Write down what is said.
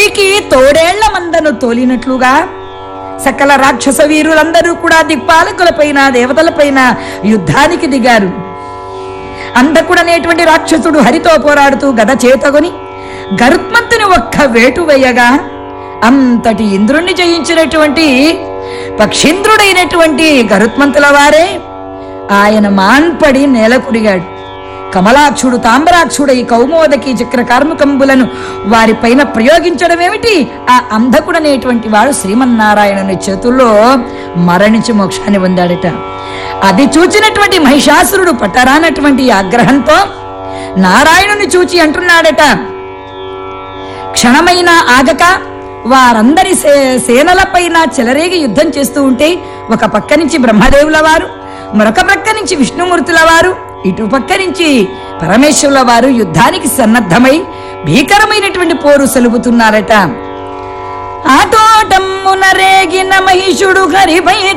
ఇంటికి తోడేళ్ల మందను తోలినట్లుగా సకల రాక్షస వీరులందరూ కూడా దిక్పాలకులపైన దేవతలపైన యుద్ధానికి దిగారు అంధకుడనేటువంటి రాక్షసుడు హరితో పోరాడుతూ గద చేతగొని గరుత్మంతుని ఒక్క వేటు వేయగా అంతటి ఇంద్రుణ్ణి జయించినటువంటి పక్షీంద్రుడైనటువంటి గరుత్మంతుల వారే ఆయన మాన్పడి నేల కురిగాడు కమలాక్షుడు తామ్రాక్షుడై కౌమోదకి చక్ర కార్ముకంబులను వారిపైన ప్రయోగించడమేమిటి ఆ అంధకుడనేటువంటి వాడు శ్రీమన్నారాయణుని చేతుల్లో మరణించి మోక్షాన్ని పొందాడట అది చూచినటువంటి మహిషాసురుడు పట్టరానటువంటి ఆగ్రహంతో నారాయణుని చూచి అంటున్నాడట క్షణమైనా ఆగక వారందరి సే సేనలపైన చెలరేగి యుద్ధం చేస్తూ ఉంటే ఒక పక్క నుంచి బ్రహ్మదేవుల వారు మరొక పక్క నుంచి విష్ణుమూర్తుల వారు ఇటు పక్క నుంచి పరమేశ్వరుల వారు యుద్ధానికి సన్నద్ధమై భీకరమైనటువంటి పోరు సలుపుతున్నారట ఆటోటమ్మున రేగిన మహిషుడు హరిపై